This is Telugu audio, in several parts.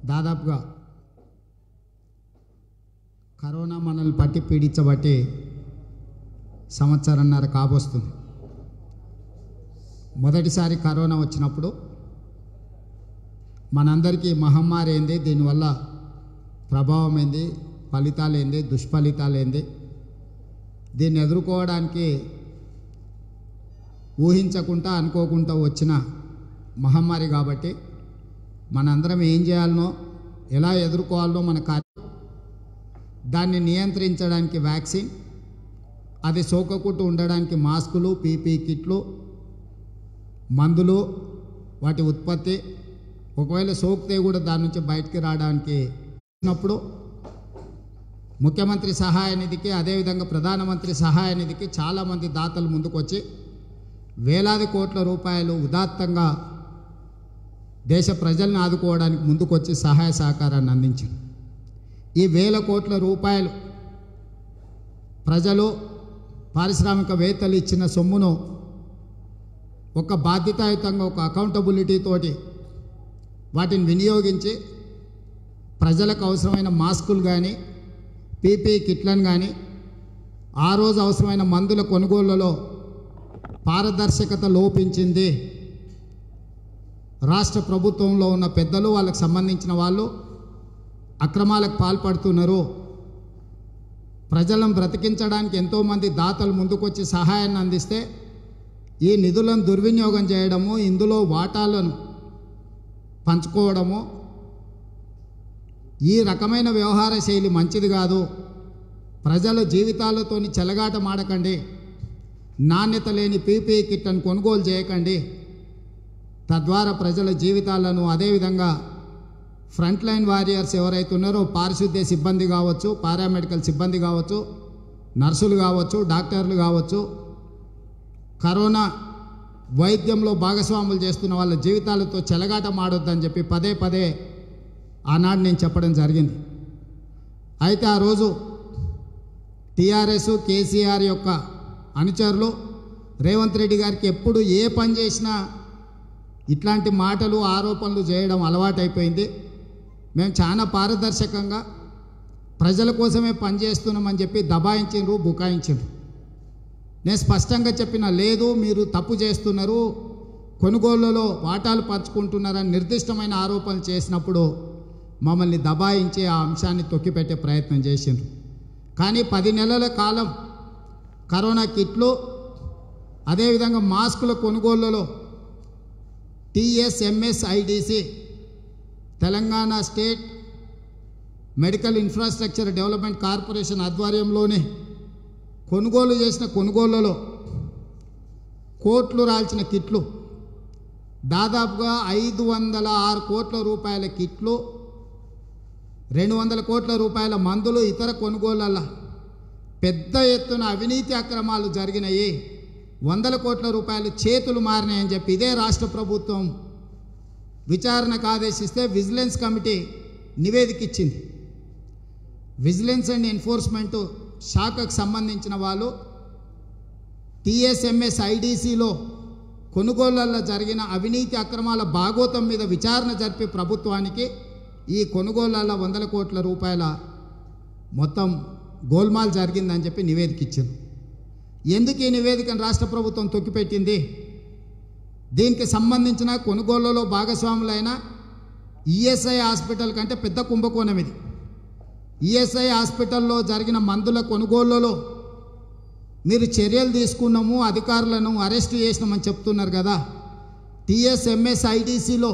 దాదాపుగా కరోనా మనల్ని పట్టి పీడించబట్టి సంవత్సరంన్నర కాబోస్తుంది మొదటిసారి కరోనా వచ్చినప్పుడు మనందరికీ మహమ్మారి ఏంది దీనివల్ల ప్రభావం ఏంది ఫలితాలు ఏంది దుష్ఫలితాలు ఏంది దీన్ని ఎదుర్కోవడానికి ఊహించకుండా అనుకోకుండా వచ్చిన మహమ్మారి కాబట్టి మనందరం ఏం చేయాలనో ఎలా ఎదుర్కోవాలనో మన కార్య దాన్ని నియంత్రించడానికి వ్యాక్సిన్ అది సోకకుండా ఉండడానికి మాస్కులు పీపీ కిట్లు మందులు వాటి ఉత్పత్తి ఒకవేళ సోకితే కూడా దాని నుంచి బయటికి రావడానికి ఉన్నప్పుడు ముఖ్యమంత్రి సహాయ నిధికి అదేవిధంగా ప్రధానమంత్రి సహాయ నిధికి చాలామంది దాతలు ముందుకొచ్చి వేలాది కోట్ల రూపాయలు ఉదాత్తంగా దేశ ప్రజల్ని ఆదుకోవడానికి ముందుకొచ్చి సహాయ సహకారాన్ని అందించింది ఈ వేల కోట్ల రూపాయలు ప్రజలు పారిశ్రామికవేత్తలు ఇచ్చిన సొమ్మును ఒక బాధ్యతాయుతంగా ఒక అకౌంటబిలిటీ తోటి వాటిని వినియోగించి ప్రజలకు అవసరమైన మాస్కులు కానీ పీపీ కిట్లను కానీ ఆ రోజు అవసరమైన మందుల కొనుగోళ్లలో పారదర్శకత లోపించింది రాష్ట్ర ప్రభుత్వంలో ఉన్న పెద్దలు వాళ్ళకి సంబంధించిన వాళ్ళు అక్రమాలకు పాల్పడుతున్నారు ప్రజలను బ్రతికించడానికి ఎంతోమంది దాతలు ముందుకొచ్చి సహాయాన్ని అందిస్తే ఈ నిధులను దుర్వినియోగం చేయడము ఇందులో వాటాలను పంచుకోవడము ఈ రకమైన వ్యవహార శైలి మంచిది కాదు ప్రజల జీవితాలతోని చెలగాట మాడకండి నాణ్యత లేని పీపీ కిట్లను కొనుగోలు చేయకండి తద్వారా ప్రజల జీవితాలను అదేవిధంగా ఫ్రంట్ లైన్ వారియర్స్ ఎవరైతే ఉన్నారో పారిశుద్ధ్య సిబ్బంది కావచ్చు పారామెడికల్ సిబ్బంది కావచ్చు నర్సులు కావచ్చు డాక్టర్లు కావచ్చు కరోనా వైద్యంలో భాగస్వాములు చేస్తున్న వాళ్ళ జీవితాలతో చెలగాట మాడొద్దని చెప్పి పదే పదే ఆనాడు నేను చెప్పడం జరిగింది అయితే ఆ రోజు టీఆర్ఎస్ కేసీఆర్ యొక్క అనుచరులు రేవంత్ రెడ్డి గారికి ఎప్పుడు ఏ పని చేసినా ఇట్లాంటి మాటలు ఆరోపణలు చేయడం అలవాటైపోయింది మేము చాలా పారదర్శకంగా ప్రజల కోసమే పనిచేస్తున్నామని చెప్పి దబాయించిండ్రు బుకాయించిండ్రు నేను స్పష్టంగా చెప్పిన లేదు మీరు తప్పు చేస్తున్నారు కొనుగోళ్లలో వాటాలు పంచుకుంటున్నారని నిర్దిష్టమైన ఆరోపణలు చేసినప్పుడు మమ్మల్ని దబాయించి ఆ అంశాన్ని తొక్కిపెట్టే ప్రయత్నం చేసిండ్రు కానీ పది నెలల కాలం కరోనా కిట్లు అదేవిధంగా మాస్కుల కొనుగోళ్లలో TSMSIDC Telangana state medical infrastructure development corporation ఆధ్వర్యంలోనే కొనుగోలు చేసిన కొనుగోళ్లలో కోట్లు రాల్చిన కిట్లు దాదాపుగా ఐదు వందల ఆరు కోట్ల రూపాయల కిట్లు రెండు వందల కోట్ల రూపాయల మందులు ఇతర కొనుగోళ్ళ పెద్ద ఎత్తున అవినీతి అక్రమాలు జరిగినాయి వందల కోట్ల రూపాయలు చేతులు మారినాయని చెప్పి ఇదే రాష్ట్ర ప్రభుత్వం విచారణకు ఆదేశిస్తే విజిలెన్స్ కమిటీ నివేదిక ఇచ్చింది విజిలెన్స్ అండ్ ఎన్ఫోర్స్మెంట్ శాఖకు సంబంధించిన వాళ్ళు టీఎస్ఎంఎస్ ఐడిసిలో కొనుగోళ్లలో జరిగిన అవినీతి అక్రమాల భాగోతం మీద విచారణ జరిపి ప్రభుత్వానికి ఈ కొనుగోళ్లలో వందల కోట్ల రూపాయల మొత్తం గోల్మాల్ జరిగిందని చెప్పి నివేదిక ఇచ్చింది ఎందుకు ఈ నివేదికను రాష్ట్ర ప్రభుత్వం తొక్కిపెట్టింది దీనికి సంబంధించిన కొనుగోళ్లలో భాగస్వాములైన ఈఎస్ఐ హాస్పిటల్ కంటే పెద్ద కుంభకోణం ఇది ఈఎస్ఐ హాస్పిటల్లో జరిగిన మందుల కొనుగోళ్లలో మీరు చర్యలు తీసుకున్నాము అధికారులను అరెస్ట్ చేసినామని చెప్తున్నారు కదా టీఎస్ఎంఎస్ ఐడిసిలో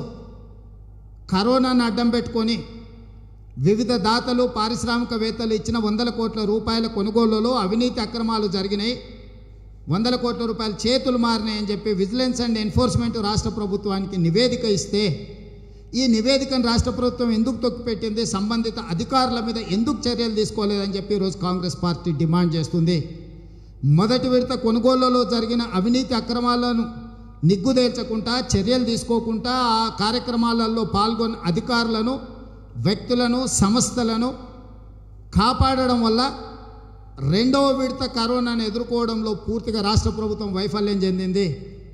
కరోనాను అడ్డం పెట్టుకొని వివిధ దాతలు పారిశ్రామికవేత్తలు ఇచ్చిన వందల కోట్ల రూపాయల కొనుగోళ్లలో అవినీతి అక్రమాలు జరిగినాయి వందల కోట్ల రూపాయలు చేతులు మారినాయని చెప్పి విజిలెన్స్ అండ్ ఎన్ఫోర్స్మెంట్ రాష్ట్ర ప్రభుత్వానికి నివేదిక ఇస్తే ఈ నివేదికను రాష్ట్ర ప్రభుత్వం ఎందుకు తొక్కిపెట్టింది సంబంధిత అధికారుల మీద ఎందుకు చర్యలు తీసుకోలేదని చెప్పి ఈరోజు కాంగ్రెస్ పార్టీ డిమాండ్ చేస్తుంది మొదటి విడత కొనుగోళ్లలో జరిగిన అవినీతి అక్రమాలను నిగ్గుదేల్చకుండా చర్యలు తీసుకోకుండా ఆ కార్యక్రమాలలో పాల్గొన్న అధికారులను వ్యక్తులను సంస్థలను కాపాడడం వల్ల రెండవ విడత కరోనాను ఎదుర్కోవడంలో పూర్తిగా రాష్ట్ర ప్రభుత్వం వైఫల్యం చెందింది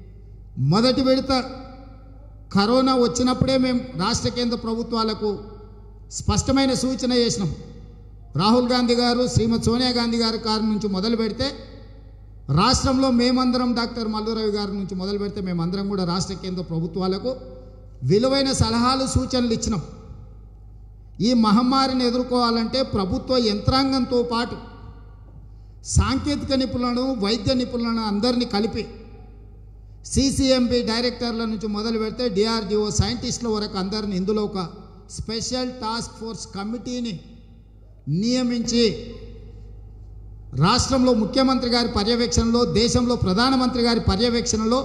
మొదటి విడత కరోనా వచ్చినప్పుడే మేము రాష్ట్ర కేంద్ర ప్రభుత్వాలకు స్పష్టమైన సూచన చేసినాం రాహుల్ గాంధీ గారు శ్రీమతి సోనియా గాంధీ గారి కారు నుంచి మొదలు పెడితే రాష్ట్రంలో మేమందరం డాక్టర్ మల్లురవి గారి నుంచి మొదలు పెడితే మేమందరం కూడా రాష్ట్ర కేంద్ర ప్రభుత్వాలకు విలువైన సలహాలు సూచనలు ఇచ్చినాం ఈ మహమ్మారిని ఎదుర్కోవాలంటే ప్రభుత్వ యంత్రాంగంతో పాటు సాంకేతిక నిపుణులను వైద్య నిపుణులను అందరినీ కలిపి సిసిఎంబి డైరెక్టర్ల నుంచి మొదలు పెడితే డిఆర్డిఓ సైంటిస్టుల వరకు అందరిని ఇందులో ఒక స్పెషల్ టాస్క్ ఫోర్స్ కమిటీని నియమించి రాష్ట్రంలో ముఖ్యమంత్రి గారి పర్యవేక్షణలో దేశంలో ప్రధానమంత్రి గారి పర్యవేక్షణలో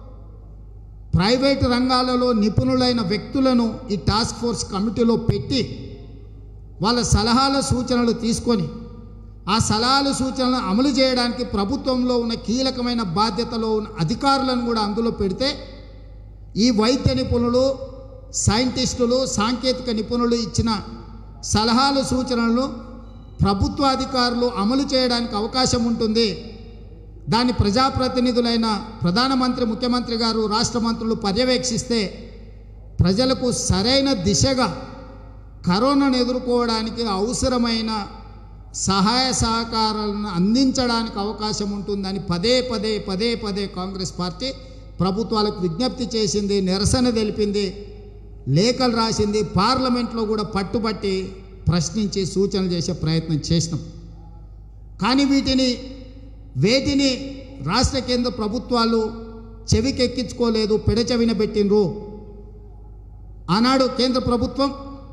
ప్రైవేటు రంగాలలో నిపుణులైన వ్యక్తులను ఈ టాస్క్ ఫోర్స్ కమిటీలో పెట్టి వాళ్ళ సలహాల సూచనలు తీసుకొని ఆ సలహాలు సూచనలను అమలు చేయడానికి ప్రభుత్వంలో ఉన్న కీలకమైన బాధ్యతలో ఉన్న అధికారులను కూడా అందులో పెడితే ఈ వైద్య నిపుణులు సైంటిస్టులు సాంకేతిక నిపుణులు ఇచ్చిన సలహాలు సూచనలను ప్రభుత్వ అధికారులు అమలు చేయడానికి అవకాశం ఉంటుంది దాన్ని ప్రజాప్రతినిధులైన ప్రధానమంత్రి ముఖ్యమంత్రి గారు రాష్ట్ర మంత్రులు పర్యవేక్షిస్తే ప్రజలకు సరైన దిశగా కరోనాను ఎదుర్కోవడానికి అవసరమైన సహాయ సహకారాలను అందించడానికి అవకాశం ఉంటుందని పదే పదే పదే పదే కాంగ్రెస్ పార్టీ ప్రభుత్వాలకు విజ్ఞప్తి చేసింది నిరసన తెలిపింది లేఖలు రాసింది పార్లమెంట్లో కూడా పట్టుబట్టి ప్రశ్నించి సూచనలు చేసే ప్రయత్నం చేసినాం కానీ వీటిని వేటిని రాష్ట్ర కేంద్ర ప్రభుత్వాలు చెవికెక్కించుకోలేదు పెడచెవిన పెట్టినరు ఆనాడు కేంద్ర ప్రభుత్వం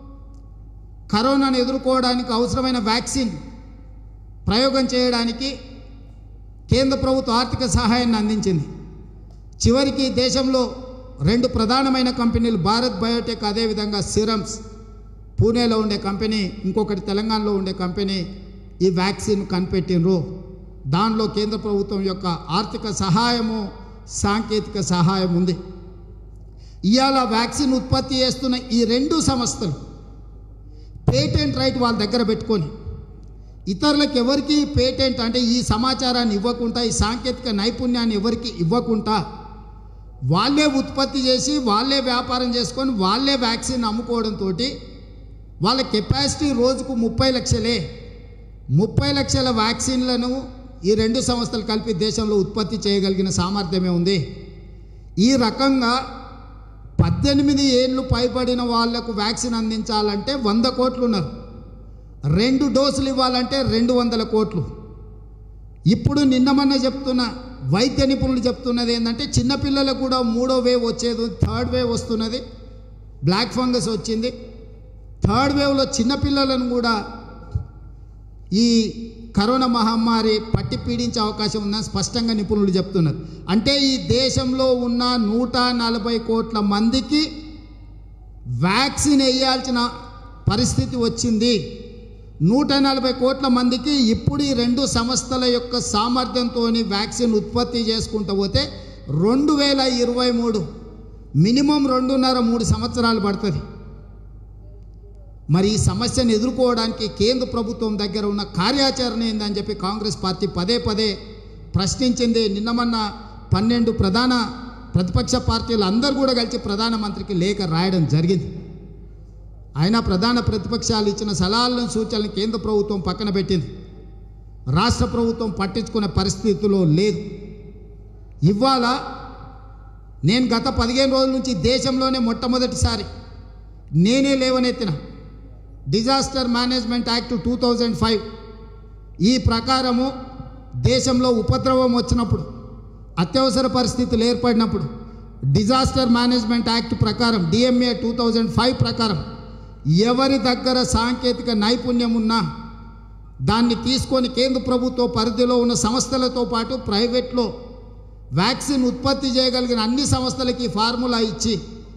కరోనాను ఎదుర్కోవడానికి అవసరమైన వ్యాక్సిన్ ప్రయోగం చేయడానికి కేంద్ర ప్రభుత్వ ఆర్థిక సహాయాన్ని అందించింది చివరికి దేశంలో రెండు ప్రధానమైన కంపెనీలు భారత్ బయోటెక్ అదేవిధంగా సిరమ్స్ పూణేలో ఉండే కంపెనీ ఇంకొకటి తెలంగాణలో ఉండే కంపెనీ ఈ వ్యాక్సిన్ కనిపెట్టినరు దానిలో కేంద్ర ప్రభుత్వం యొక్క ఆర్థిక సహాయము సాంకేతిక సహాయం ఉంది ఇవాళ వ్యాక్సిన్ ఉత్పత్తి చేస్తున్న ఈ రెండు సంస్థలు పేటెంట్ రైట్ వాళ్ళ దగ్గర పెట్టుకొని ఇతరులకు ఎవరికి పేటెంట్ అంటే ఈ సమాచారాన్ని ఇవ్వకుండా ఈ సాంకేతిక నైపుణ్యాన్ని ఎవరికి ఇవ్వకుండా వాళ్ళే ఉత్పత్తి చేసి వాళ్ళే వ్యాపారం చేసుకొని వాళ్ళే వ్యాక్సిన్ అమ్ముకోవడంతో వాళ్ళ కెపాసిటీ రోజుకు ముప్పై లక్షలే ముప్పై లక్షల వ్యాక్సిన్లను ఈ రెండు సంస్థలు కలిపి దేశంలో ఉత్పత్తి చేయగలిగిన సామర్థ్యమే ఉంది ఈ రకంగా పద్దెనిమిది ఏళ్ళు పైబడిన వాళ్లకు వ్యాక్సిన్ అందించాలంటే వంద కోట్లు ఉన్నారు రెండు డోసులు ఇవ్వాలంటే రెండు వందల కోట్లు ఇప్పుడు నిన్న మొన్న చెప్తున్న వైద్య నిపుణులు చెప్తున్నది ఏంటంటే చిన్నపిల్లలకు కూడా మూడో వేవ్ వచ్చేది థర్డ్ వేవ్ వస్తున్నది బ్లాక్ ఫంగస్ వచ్చింది థర్డ్ వేవ్లో చిన్నపిల్లలను కూడా ఈ కరోనా మహమ్మారి పట్టి పీడించే అవకాశం ఉందని స్పష్టంగా నిపుణులు చెప్తున్నారు అంటే ఈ దేశంలో ఉన్న నూట నలభై కోట్ల మందికి వ్యాక్సిన్ వేయాల్సిన పరిస్థితి వచ్చింది నూట నలభై కోట్ల మందికి ఇప్పుడు ఈ రెండు సంస్థల యొక్క సామర్థ్యంతో వ్యాక్సిన్ ఉత్పత్తి చేసుకుంటూ పోతే రెండు వేల ఇరవై మూడు మినిమం రెండున్నర మూడు సంవత్సరాలు పడుతుంది మరి ఈ సమస్యను ఎదుర్కోవడానికి కేంద్ర ప్రభుత్వం దగ్గర ఉన్న కార్యాచరణ ఏందని చెప్పి కాంగ్రెస్ పార్టీ పదే పదే ప్రశ్నించింది నిన్న మొన్న పన్నెండు ప్రధాన ప్రతిపక్ష పార్టీలు అందరూ కూడా కలిసి ప్రధానమంత్రికి లేఖ రాయడం జరిగింది అయినా ప్రధాన ప్రతిపక్షాలు ఇచ్చిన సలహాలను సూచనలు కేంద్ర ప్రభుత్వం పక్కన పెట్టింది రాష్ట్ర ప్రభుత్వం పట్టించుకునే పరిస్థితిలో లేదు ఇవాళ నేను గత పదిహేను రోజుల నుంచి దేశంలోనే మొట్టమొదటిసారి నేనే లేవనెత్తిన disaster management act two thousand five ఈ ప్రకారము దేశంలో ఉపద్రవం వచ్చినప్పుడు అత్యవసర పరిస్థితులు ఏర్పడినప్పుడు డిజాస్టర్ మేనేజ్మెంట్ యాక్ట్ ప్రకారం డిఎంఏ టూ థౌజండ్ ఫైవ్ ప్రకారం ఎవరి దగ్గర సాంకేతిక నైపుణ్యం ఉన్నా దాన్ని తీసుకొని కేంద్ర ప్రభుత్వ పరిధిలో ఉన్న సంస్థలతో పాటు ప్రైవేట్లో వ్యాక్సిన్ ఉత్పత్తి చేయగలిగిన అన్ని సంస్థలకి ఈ ఫార్ములా ఇచ్చి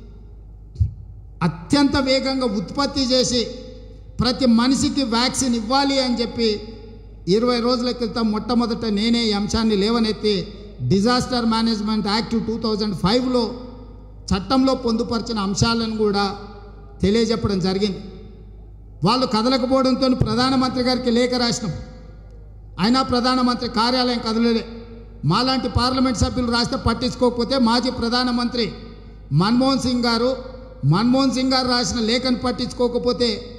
అత్యంత వేగంగా ఉత్పత్తి చేసి ప్రతి మనిషికి వ్యాక్సిన్ ఇవ్వాలి అని చెప్పి ఇరవై రోజుల క్రితం మొట్టమొదట నేనే ఈ అంశాన్ని లేవనెత్తి disaster management act two thousand ఫైవ్లో చట్టంలో పొందుపరిచిన అంశాలను కూడా తెలియజెప్పడం జరిగింది వాళ్ళు కదలకపోవడంతో ప్రధానమంత్రి గారికి లేఖ రాసినాం అయినా ప్రధానమంత్రి కార్యాలయం కదలలే మాలాంటి పార్లమెంట్ సభ్యులు రాస్తే పట్టించుకోకపోతే మాజీ ప్రధానమంత్రి మన్మోహన్ సింగ్ గారు మన్మోహన్ సింగ్ గారు రాసిన లేఖను పట్టించుకోకపోతే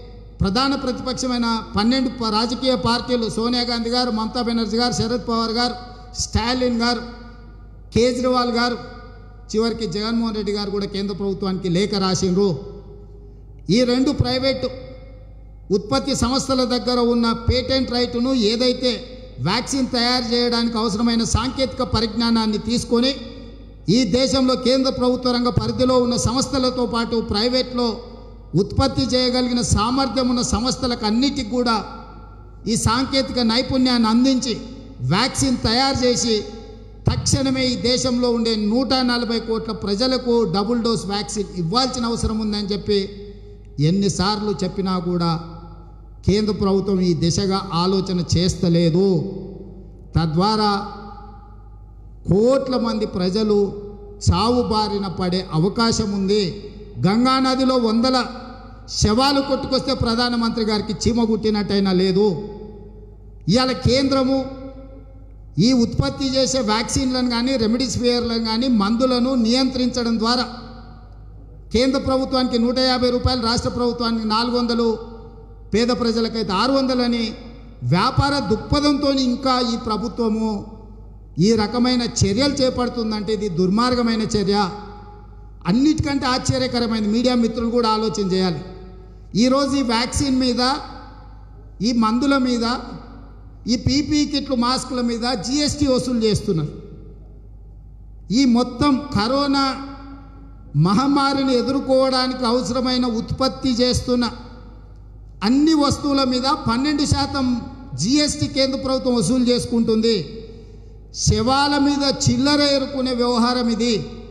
ప్రధాన ప్రతిపక్షమైన పన్నెండు ప- రాజకీయ పార్టీలు సోనియా గాంధీ గారు మమతా బెనర్జీ గారు శరద్ పవార్ గారు స్టాలిన్ గారు కేజ్రీవాల్ గారు చివరికి జగన్మోహన్ రెడ్డి గారు కూడా కేంద్ర ప్రభుత్వానికి లేఖ రాసిండ్రు ఈ రెండు ప్రైవేటు ఉత్పత్తి సంస్థల దగ్గర ఉన్న పేటెంట్ రైటును ఏదైతే వ్యాక్సిన్ తయారు చేయడానికి అవసరమైన సాంకేతిక పరిజ్ఞానాన్ని తీసుకొని ఈ దేశంలో కేంద్ర ప్రభుత్వ రంగ పరిధిలో ఉన్న సంస్థలతో పాటు ప్రైవేట్లో ఉత్పత్తి చేయగలిగిన సామర్థ్యం ఉన్న సంస్థలకు అన్నిటికి కూడా ఈ సాంకేతిక నైపుణ్యాన్ని అందించి వ్యాక్సిన్ తయారు చేసి తక్షణమే ఈ దేశంలో ఉండే నూట నలభై కోట్ల ప్రజలకు డబుల్ డోస్ వ్యాక్సిన్ ఇవ్వాల్సిన అవసరం ఉందని చెప్పి ఎన్నిసార్లు చెప్పినా కూడా కేంద్ర ప్రభుత్వం ఈ దిశగా ఆలోచన చేస్తలేదు తద్వారా కోట్ల మంది ప్రజలు చావు బారిన పడే అవకాశం ఉంది గంగా నదిలో వందల శవాలు కొట్టుకొస్తే ప్రధానమంత్రి గారికి చీమ కుట్టినట్టయినా లేదు ఇవాళ కేంద్రము ఈ ఉత్పత్తి చేసే వ్యాక్సిన్లను కానీ రెమిడిసివియర్లను కానీ మందులను నియంత్రించడం ద్వారా కేంద్ర ప్రభుత్వానికి నూట యాభై రూపాయలు రాష్ట్ర ప్రభుత్వానికి నాలుగు వందలు పేద ప్రజలకైతే ఆరు వందలని వ్యాపార దృక్పథంతో ఇంకా ఈ ప్రభుత్వము ఈ రకమైన చర్యలు చేపడుతుందంటే ఇది దుర్మార్గమైన చర్య అన్నిటికంటే ఆశ్చర్యకరమైనది మీడియా మిత్రులు కూడా ఆలోచన చేయాలి ఈరోజు ఈ వ్యాక్సిన్ మీద ఈ మందుల మీద ఈ పీపీ కిట్లు మాస్కుల మీద జిఎస్టీ వసూలు చేస్తున్నారు ఈ మొత్తం కరోనా మహమ్మారిని ఎదుర్కోవడానికి అవసరమైన ఉత్పత్తి చేస్తున్న అన్ని వస్తువుల మీద పన్నెండు శాతం జిఎస్టీ కేంద్ర ప్రభుత్వం వసూలు చేసుకుంటుంది శవాల మీద చిల్లర ఎరుకునే వ్యవహారం ఇది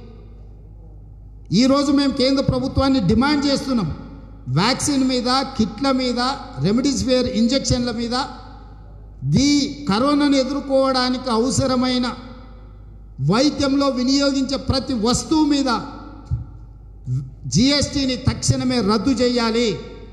ఈరోజు మేము కేంద్ర ప్రభుత్వాన్ని డిమాండ్ చేస్తున్నాం వ్యాక్సిన్ మీద కిట్ల మీద రెమిడిసివియర్ ఇంజెక్షన్ల మీద దీ కరోనాను ఎదుర్కోవడానికి అవసరమైన వైద్యంలో వినియోగించే ప్రతి వస్తువు మీద జిఎస్టీని తక్షణమే రద్దు చేయాలి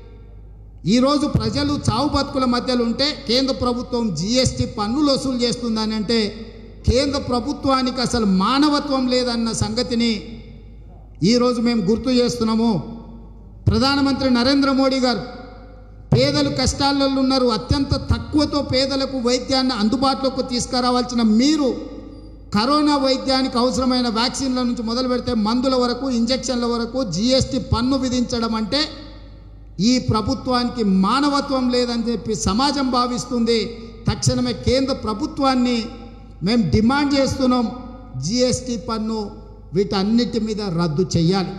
ఈరోజు ప్రజలు చావు బతుకుల మధ్యలో ఉంటే కేంద్ర ప్రభుత్వం జిఎస్టీ పన్నులు వసూలు చేస్తుందని అంటే కేంద్ర ప్రభుత్వానికి అసలు మానవత్వం లేదన్న సంగతిని ఈరోజు మేము గుర్తు చేస్తున్నాము ప్రధానమంత్రి నరేంద్ర మోడీ గారు పేదలు కష్టాలలో ఉన్నారు అత్యంత తక్కువతో పేదలకు వైద్యాన్ని అందుబాటులోకి తీసుకురావాల్సిన మీరు కరోనా వైద్యానికి అవసరమైన వ్యాక్సిన్ల నుంచి మొదలు పెడితే మందుల వరకు ఇంజెక్షన్ల వరకు జిఎస్టీ పన్ను విధించడం అంటే ఈ ప్రభుత్వానికి మానవత్వం లేదని చెప్పి సమాజం భావిస్తుంది తక్షణమే కేంద్ర ప్రభుత్వాన్ని మేము డిమాండ్ చేస్తున్నాం జిఎస్టీ పన్ను వీటన్నిటి మీద రద్దు చేయాలి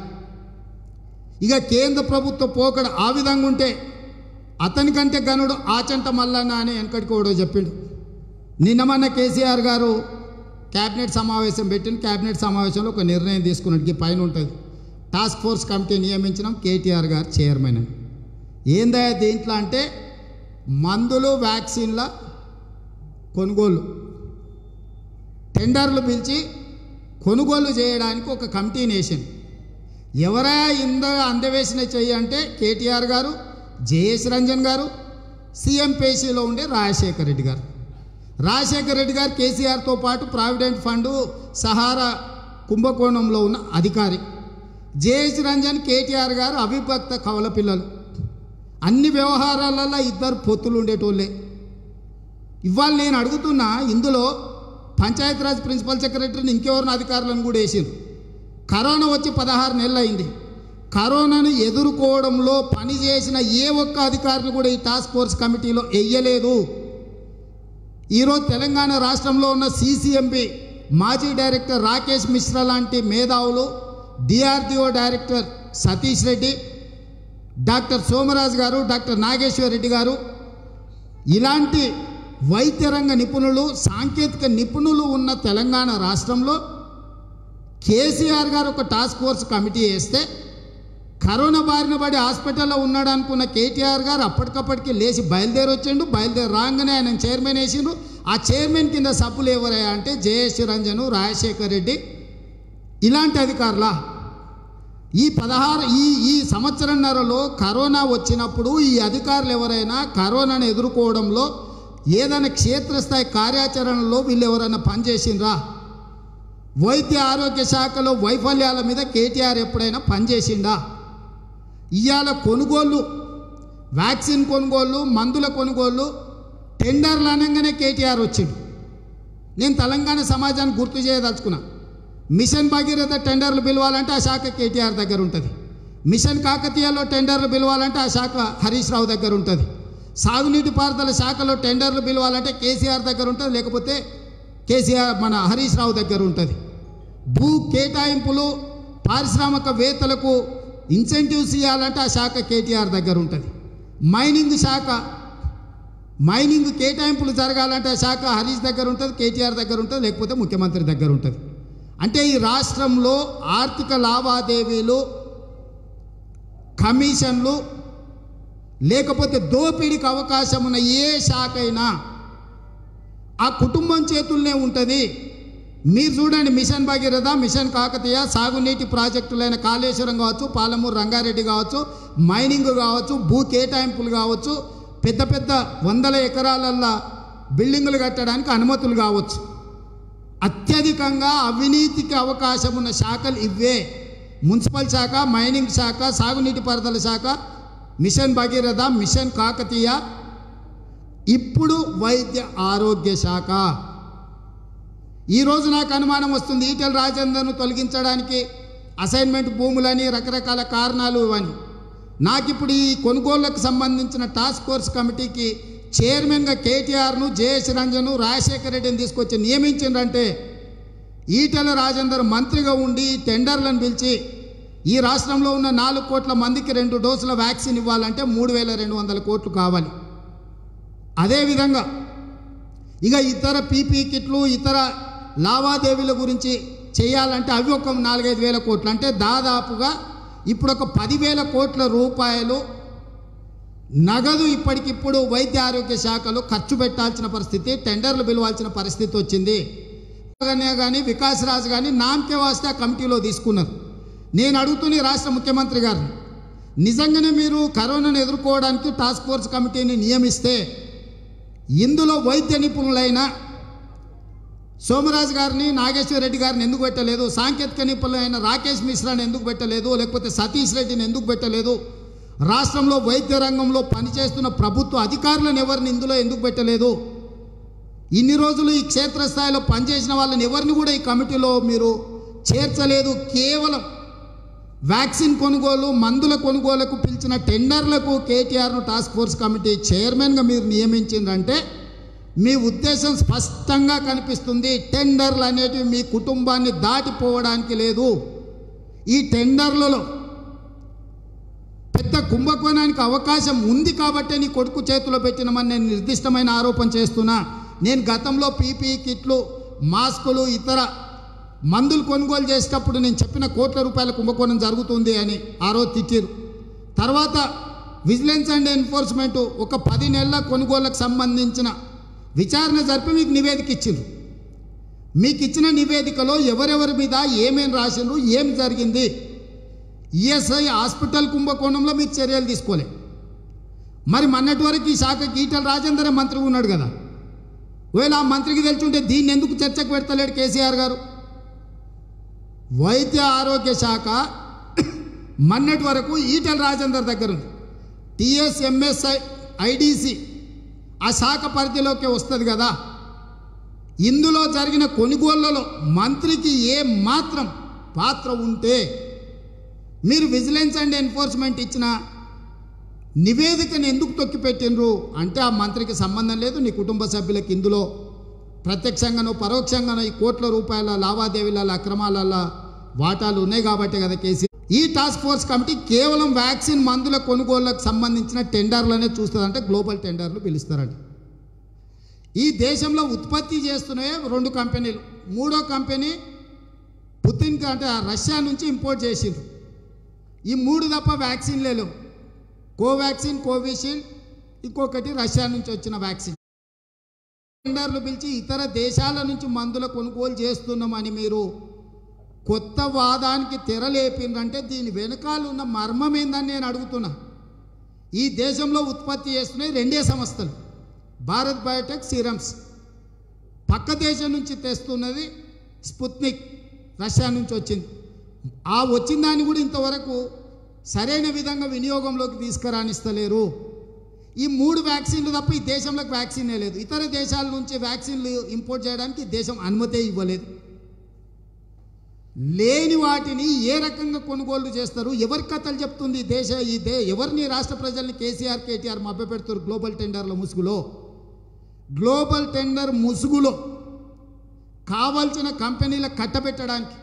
ఇక కేంద్ర ప్రభుత్వ పోకడ ఆ విధంగా ఉంటే అతనికంటే గనుడు ఆచంట మల్లన్న అని వెనకటికి కూడా చెప్పిండు నిన్న మొన్న కేసీఆర్ గారు క్యాబినెట్ సమావేశం పెట్టిన క్యాబినెట్ సమావేశంలో ఒక నిర్ణయం తీసుకున్నట్టు ఈ పైన ఉంటుంది టాస్క్ ఫోర్స్ కమిటీ నియమించడం కేటీఆర్ గారు చైర్మన్ అని ఏందా దీంట్లో అంటే మందులు వ్యాక్సిన్ల కొనుగోలు టెండర్లు పిలిచి కొనుగోలు చేయడానికి ఒక కమిటీని వేసింది ఎవరా ఇంద అందవేసిన చెయ్యి అంటే కేటీఆర్ గారు జేఎస్ రంజన్ గారు సీఎం పేసీలో ఉండే రాజశేఖర్ రెడ్డి గారు రాజశేఖర్ రెడ్డి గారు కేసీఆర్తో పాటు ప్రావిడెంట్ ఫండ్ సహారా కుంభకోణంలో ఉన్న అధికారి జేఎస్ రంజన్ కేటీఆర్ గారు అవిభక్త కవల పిల్లలు అన్ని వ్యవహారాలలో ఇద్దరు పొత్తులు ఉండేటోళ్ళే ఇవాళ నేను అడుగుతున్నా ఇందులో పంచాయతీరాజ్ ప్రిన్సిపల్ సెక్రటరీని ఇంకెవరిని అధికారులను కూడా వేసిండ్రు కరోనా వచ్చి పదహారు నెలలు అయింది కరోనాను ఎదుర్కోవడంలో పనిచేసిన ఏ ఒక్క అధికారిని కూడా ఈ టాస్క్ ఫోర్స్ కమిటీలో వెయ్యలేదు ఈరోజు తెలంగాణ రాష్ట్రంలో ఉన్న సీసీఎంబి మాజీ డైరెక్టర్ రాకేష్ మిశ్రా లాంటి మేధావులు DRDO director Satish Reddy doctor Somaraju గారు డాక్టర్ నాగేశ్వర్ రెడ్డి గారు ఇలాంటి వైద్య రంగ నిపుణులు సాంకేతిక నిపుణులు ఉన్న తెలంగాణ రాష్ట్రంలో కేసీఆర్ గారు ఒక టాస్క్ ఫోర్స్ కమిటీ వేస్తే కరోనా బారిన పడి హాస్పిటల్లో ఉన్నాడు అనుకున్న కేటీఆర్ గారు అప్పటికప్పటికి లేచి బయలుదేరి వచ్చిండు బయలుదేరి రాగానే ఆయన చైర్మన్ వేసిండు ఆ చైర్మన్ కింద సభ్యులు ఎవరయ్యా అంటే జయేష్ రంజను రాజశేఖర్ రెడ్డి ఇలాంటి అధికారులా ఈ పదహారు ఈ ఈ సంవత్సరంన్నరలో కరోనా వచ్చినప్పుడు ఈ అధికారులు ఎవరైనా కరోనాను ఎదుర్కోవడంలో ఏదైనా క్షేత్రస్థాయి కార్యాచరణలో వీళ్ళు ఎవరైనా పనిచేసిండ్రా వైద్య ఆరోగ్య శాఖలో వైఫల్యాల మీద కేటీఆర్ ఎప్పుడైనా పనిచేసిండా ఇవాళ కొనుగోళ్ళు వ్యాక్సిన్ కొనుగోళ్ళు మందుల కొనుగోళ్ళు టెండర్లు అనగానే కేటీఆర్ వచ్చిండు నేను తెలంగాణ సమాజాన్ని గుర్తు చేయదలుచుకున్నా మిషన్ భగీరథ టెండర్లు పిలవాలంటే ఆ శాఖ కేటీఆర్ దగ్గర ఉంటుంది మిషన్ కాకతీయలో టెండర్లు పిలవాలంటే ఆ శాఖ హరీష్ రావు దగ్గర ఉంటుంది సాగునీటి పారుదల శాఖలో టెండర్లు పిలవాలంటే కేసీఆర్ దగ్గర ఉంటుంది లేకపోతే కేసీఆర్ మన హరీష్ రావు దగ్గర ఉంటుంది భూ కేటాయింపులు పారిశ్రామికవేత్తలకు ఇన్సెంటివ్స్ ఇవ్వాలంటే ఆ శాఖ కేటీఆర్ దగ్గర ఉంటుంది మైనింగ్ శాఖ మైనింగ్ కేటాయింపులు జరగాలంటే ఆ శాఖ హరీష్ దగ్గర ఉంటుంది కేటీఆర్ దగ్గర ఉంటుంది లేకపోతే ముఖ్యమంత్రి దగ్గర ఉంటుంది అంటే ఈ రాష్ట్రంలో ఆర్థిక లావాదేవీలు కమిషన్లు లేకపోతే దోపిడీకి అవకాశం ఉన్న ఏ శాఖ అయినా ఆ కుటుంబం చేతుల్నే ఉంటుంది మీరు చూడండి మిషన్ భగీరథ మిషన్ కాకతీయ సాగునీటి ప్రాజెక్టులైన కాళేశ్వరం కావచ్చు పాలమూరు రంగారెడ్డి కావచ్చు మైనింగ్ కావచ్చు భూ కేటాయింపులు కావచ్చు పెద్ద పెద్ద వందల ఎకరాలల్లో బిల్డింగులు కట్టడానికి అనుమతులు కావచ్చు అత్యధికంగా అవినీతికి అవకాశం ఉన్న శాఖలు ఇవే మున్సిపల్ శాఖ మైనింగ్ శాఖ సాగునీటి పారుదల శాఖ మిషన్ భగీరథ మిషన్ కాకతీయ ఇప్పుడు వైద్య ఆరోగ్య శాఖ ఈరోజు నాకు అనుమానం వస్తుంది ఈటెల రాజేందర్ను తొలగించడానికి అసైన్మెంట్ భూములని రకరకాల కారణాలు ఇవని నాకు ఇప్పుడు ఈ కొనుగోళ్లకు సంబంధించిన టాస్క్ ఫోర్స్ కమిటీకి చైర్మన్గా కేటీఆర్ను జేఎస్ రంజను రాజశేఖర రెడ్డిని తీసుకొచ్చి నియమించిండ్రంటే ఈటెల రాజేందర్ మంత్రిగా ఉండి ఈ టెండర్లను పిలిచి ఈ రాష్ట్రంలో ఉన్న నాలుగు కోట్ల మందికి రెండు డోసుల వ్యాక్సిన్ ఇవ్వాలంటే మూడు వేల రెండు వందల కోట్లు కావాలి అదేవిధంగా ఇక ఇతర పీపీ కిట్లు ఇతర లావాదేవీల గురించి చేయాలంటే అవి ఒక నాలుగైదు వేల కోట్లు అంటే దాదాపుగా ఇప్పుడు ఒక పదివేల కోట్ల రూపాయలు నగదు ఇప్పటికిప్పుడు వైద్య ఆరోగ్య శాఖలో ఖర్చు పెట్టాల్సిన పరిస్థితి టెండర్లు పిలవాల్సిన పరిస్థితి వచ్చింది కానీ వికాస్ రాజ్ కానీ నామకే వాస్తే ఆ కమిటీలో తీసుకున్నారు నేను అడుగుతున్న ఈ రాష్ట్ర ముఖ్యమంత్రి గారిని నిజంగానే మీరు కరోనాను ఎదుర్కోవడానికి టాస్క్ ఫోర్స్ కమిటీని నియమిస్తే ఇందులో వైద్య నిపుణులైన సోమరాజు గారిని నాగేశ్వర రెడ్డి గారిని ఎందుకు పెట్టలేదు సాంకేతిక నిపుణులైన రాకేష్ మిశ్రాని ఎందుకు పెట్టలేదు లేకపోతే సతీష్ రెడ్డిని ఎందుకు పెట్టలేదు రాష్ట్రంలో వైద్య రంగంలో పనిచేస్తున్న ప్రభుత్వ అధికారులను ఎవరిని ఇందులో ఎందుకు పెట్టలేదు ఇన్ని రోజులు ఈ క్షేత్రస్థాయిలో పనిచేసిన వాళ్ళని ఎవరిని కూడా ఈ కమిటీలో మీరు చేర్చలేదు కేవలం వ్యాక్సిన్ కొనుగోలు మందుల కొనుగోలుకు పిలిచిన టెండర్లకు కేటీఆర్ను టాస్క్ ఫోర్స్ కమిటీ చైర్మన్గా మీరు నియమించిందంటే మీ ఉద్దేశం స్పష్టంగా కనిపిస్తుంది టెండర్లు అనేటివి మీ కుటుంబాన్ని దాటిపోవడానికి లేదు ఈ టెండర్లలో పెద్ద కుంభకోణానికి అవకాశం ఉంది కాబట్టే నీ కొడుకు చేతిలో పెట్టినమని నేను నిర్దిష్టమైన ఆరోపణ చేస్తున్నా నేను గతంలో పీపీ కిట్లు మాస్కులు ఇతర మందులు కొనుగోలు చేసేటప్పుడు నేను చెప్పిన కోట్ల రూపాయల కుంభకోణం జరుగుతుంది అని ఆ రోజు తిట్టిరు తర్వాత విజిలెన్స్ అండ్ ఎన్ఫోర్స్మెంట్ ఒక పది నెలల కొనుగోళ్లకు సంబంధించిన విచారణ జరిపి మీకు నివేదిక ఇచ్చిండ్రు మీకు ఇచ్చిన నివేదికలో ఎవరెవరి మీద ఏమేమి రాసిండ్రు ఏం జరిగింది ఈఎస్ఐ హాస్పిటల్ కుంభకోణంలో మీరు చర్యలు తీసుకోలే మరి మొన్నటి వరకు ఈ శాఖకి ఈటల రాజేందరే మంత్రి ఉన్నాడు కదా ఒకవేళ ఆ మంత్రికి తెలుసుంటే దీన్ని ఎందుకు చర్చకు పెడతలేడు కేసీఆర్ గారు వైద్య ఆరోగ్య శాఖ మొన్నటి వరకు ఈటల రాజేందర్ దగ్గర ఉంది టిఎస్ఎంఎస్ఐ ఐడిసి ఆ శాఖ పరిధిలోకి వస్తుంది కదా ఇందులో జరిగిన కొనుగోళ్లలో మంత్రికి ఏ మాత్రం పాత్ర ఉంటే మీరు విజిలెన్స్ అండ్ ఎన్ఫోర్స్మెంట్ ఇచ్చిన నివేదికను ఎందుకు తొక్కిపెట్టినరు అంటే ఆ మంత్రికి సంబంధం లేదు నీ కుటుంబ సభ్యులకు ఇందులో ప్రత్యక్షంగానో పరోక్షంగానో ఈ కోట్ల రూపాయల లావాదేవీల అక్రమాల వాటాలు ఉన్నాయి కాబట్టి కదా కేసీ ఈ టాస్క్ ఫోర్స్ కమిటీ కేవలం వ్యాక్సిన్ మందుల కొనుగోళ్లకు సంబంధించిన టెండర్లనే చూస్తుందంటే గ్లోబల్ టెండర్లు పిలుస్తారంట ఈ దేశంలో ఉత్పత్తి చేస్తున్నాయే రెండు కంపెనీలు మూడో కంపెనీ పుతిన్ అంటే ఆ రష్యా నుంచి ఇంపోర్ట్ చేసిండ్రు ఈ మూడు తప్ప వ్యాక్సిన్లే లేవు కోవాక్సిన్ కోవిషీల్డ్ ఇంకొకటి రష్యా నుంచి వచ్చిన వ్యాక్సిన్ టెండర్లు పిలిచి ఇతర దేశాల నుంచి మందుల కొనుగోలు చేస్తున్నామని మీరు కొత్త వాదానికి తెరలేపిందంటే దీని వెనకాల ఉన్న మర్మం ఏందని నేను అడుగుతున్నా ఈ దేశంలో ఉత్పత్తి చేస్తున్నాయి రెండే సంస్థలు భారత్ బయోటెక్ సీరమ్స్ పక్క దేశం నుంచి తెస్తున్నది స్పుత్నిక్ రష్యా నుంచి వచ్చింది ఆ వచ్చిన దాన్ని కూడా ఇంతవరకు సరైన విధంగా వినియోగంలోకి తీసుకురానిస్తలేరు ఈ మూడు వ్యాక్సిన్లు తప్ప ఈ దేశంలోకి వ్యాక్సినే లేదు ఇతర దేశాల నుంచి వ్యాక్సిన్లు ఇంపోర్ట్ చేయడానికి ఈ దేశం అనుమతే ఇవ్వలేదు లేని వాటిని ఏ రకంగా కొనుగోలు చేస్తారు ఎవరి కథలు చెప్తుంది ఈ దేశ ఈ దే ఎవరిని రాష్ట్ర ప్రజల్ని కేసీఆర్ కేటీఆర్ మభ్యపెడుతారు గ్లోబల్ టెండర్ల ముసుగులో గ్లోబల్ టెండర్ ముసుగులో కావాల్సిన కంపెనీల కట్టబెట్టడానికి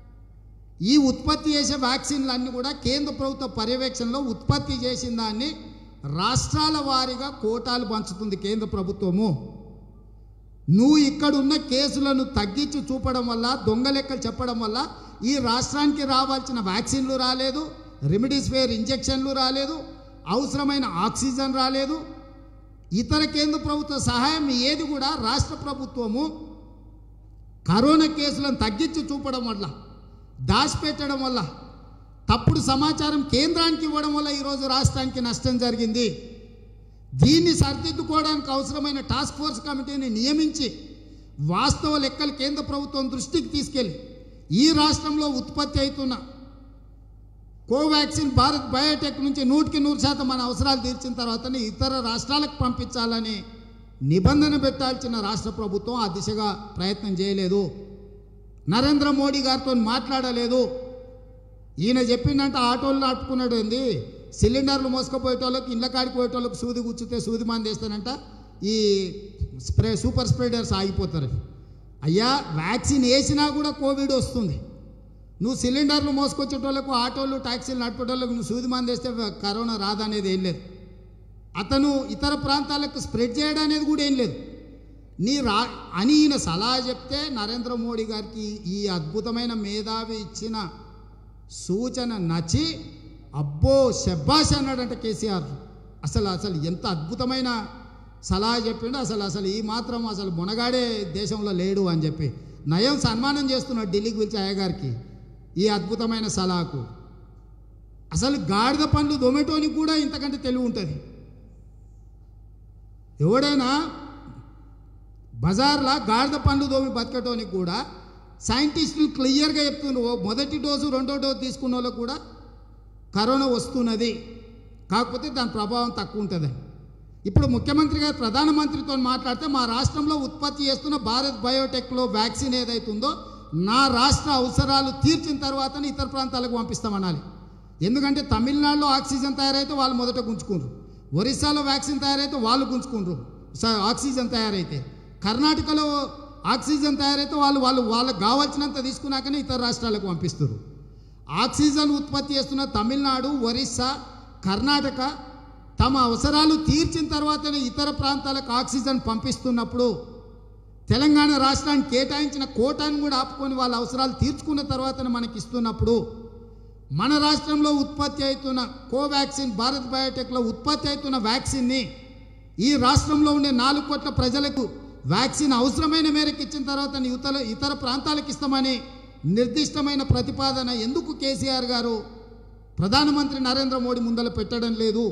ఈ ఉత్పత్తి చేసే వ్యాక్సిన్లు అన్నీ కూడా కేంద్ర ప్రభుత్వ పర్యవేక్షణలో ఉత్పత్తి చేసిన దాన్ని రాష్ట్రాల వారీగా కోటాలు పంచుతుంది కేంద్ర ప్రభుత్వము నువ్వు ఇక్కడున్న కేసులను తగ్గించి చూపడం వల్ల దొంగ లెక్కలు చెప్పడం వల్ల ఈ రాష్ట్రానికి రావాల్సిన వ్యాక్సిన్లు రాలేదు రెమిడిసివిర్ ఇంజెక్షన్లు రాలేదు అవసరమైన ఆక్సిజన్ రాలేదు ఇతర కేంద్ర ప్రభుత్వ సహాయం ఏది కూడా రాష్ట్ర ప్రభుత్వము కరోనా కేసులను తగ్గించి చూపడం వల్ల దాచిపెట్టడం వల్ల తప్పుడు సమాచారం కేంద్రానికి ఇవ్వడం వల్ల ఈరోజు రాష్ట్రానికి నష్టం జరిగింది దీన్ని సరిదిద్దుకోవడానికి అవసరమైన టాస్క్ ఫోర్స్ కమిటీని నియమించి వాస్తవ లెక్కలు కేంద్ర ప్రభుత్వం దృష్టికి తీసుకెళ్ళి ఈ రాష్ట్రంలో ఉత్పత్తి అవుతున్న కోవాక్సిన్ భారత్ బయోటెక్ నుంచి నూటికి నూరు శాతం మన అవసరాలు తీర్చిన తర్వాతనే ఇతర రాష్ట్రాలకు పంపించాలని నిబంధన పెట్టాల్సిన రాష్ట్ర ప్రభుత్వం ఆ దిశగా ప్రయత్నం చేయలేదు నరేంద్ర మోడీ గారితో మాట్లాడలేదు ఈయన చెప్పిందంటే ఆటోలు నాటుకున్నాడు ఏంది సిలిండర్లు మోసుకుపోయేటోళ్ళకి ఇళ్ళ కాడికి పోయేటోళ్ళకి సూది గుచ్చితే సూది మంది వేస్తానంట ఈ స్ప్రే సూపర్ స్ప్రెడర్స్ ఆగిపోతారు అయ్యా వ్యాక్సిన్ వేసినా కూడా కోవిడ్ వస్తుంది నువ్వు సిలిండర్లు మోసుకొచ్చేటోళ్ళకు ఆటోలు ట్యాక్సీలు నడిపేటోళ్ళకు నువ్వు సూది మంది వేస్తే కరోనా రాదనేది ఏం లేదు అతను ఇతర ప్రాంతాలకు స్ప్రెడ్ చేయడం అనేది కూడా ఏం లేదు నీ రా అని ఈయన సలహా చెప్తే నరేంద్ర మోడీ గారికి ఈ అద్భుతమైన మేధావి ఇచ్చిన సూచన నచ్చి అబ్బో శబ్బాష్ అన్నాడంట కేసీఆర్ అసలు అసలు ఎంత అద్భుతమైన సలహా చెప్పిండు అసలు అసలు ఈ మాత్రం అసలు మునగాడే దేశంలో లేడు అని చెప్పి నయం సన్మానం చేస్తున్నాడు ఢిల్లీకి పిలిచి అయ్యగారికి ఈ అద్భుతమైన సలహాకు అసలు గాడిద పండ్లు దొమెటోనికి కూడా ఇంతకంటే తెలివి ఉంటుంది ఎవడైనా బజార్లో గాడిద పండ్లు దోమి బతకటోనికి కూడా సైంటిస్టులు క్లియర్గా చెప్తున్నారు ఓ మొదటి డోసు రెండో డోసు తీసుకున్న వాళ్ళకు కూడా కరోనా వస్తున్నది కాకపోతే దాని ప్రభావం తక్కువ ఉంటుందని ఇప్పుడు ముఖ్యమంత్రి గారు ప్రధానమంత్రితో మాట్లాడితే మా రాష్ట్రంలో ఉత్పత్తి చేస్తున్న భారత్ బయోటెక్లో వ్యాక్సిన్ ఏదైతుందో నా రాష్ట్ర అవసరాలు తీర్చిన తర్వాతనే ఇతర ప్రాంతాలకు పంపిస్తామనాలి ఎందుకంటే తమిళనాడులో ఆక్సిజన్ తయారైతే వాళ్ళు మొదట గుంజుకుండ్రు ఒరిస్సాలో వ్యాక్సిన్ తయారైతే వాళ్ళు గుంజుకుండ్రు స- ఆక్సిజన్ తయారైతే కర్ణాటకలో ఆక్సిజన్ తయారైతే వాళ్ళు వాళ్ళు వాళ్ళకి కావాల్సినంత తీసుకున్నాకనే ఇతర రాష్ట్రాలకు పంపిస్తారు ఆక్సిజన్ ఉత్పత్తి చేస్తున్న తమిళనాడు ఒరిస్సా కర్ణాటక తమ అవసరాలు తీర్చిన తర్వాతనే ఇతర ప్రాంతాలకు ఆక్సిజన్ పంపిస్తున్నప్పుడు తెలంగాణ రాష్ట్రానికి కేటాయించిన కోటాను కూడా ఆపుకొని వాళ్ళ అవసరాలు తీర్చుకున్న తర్వాతనే మనకి ఇస్తున్నప్పుడు మన రాష్ట్రంలో ఉత్పత్తి అవుతున్న కోవాక్సిన్ భారత్ బయోటెక్లో ఉత్పత్తి అవుతున్న వ్యాక్సిన్ని ఈ రాష్ట్రంలో ఉండే నాలుగు కోట్ల ప్రజలకు వ్యాక్సిన్ అవసరమైన మేరకు ఇచ్చిన తర్వాత ఇతర ఇతర ప్రాంతాలకు ఇస్తామని నిర్దిష్టమైన ప్రతిపాదన ఎందుకు కేసీఆర్ గారు ప్రధానమంత్రి నరేంద్ర మోడీ ముందర పెట్టడం లేదు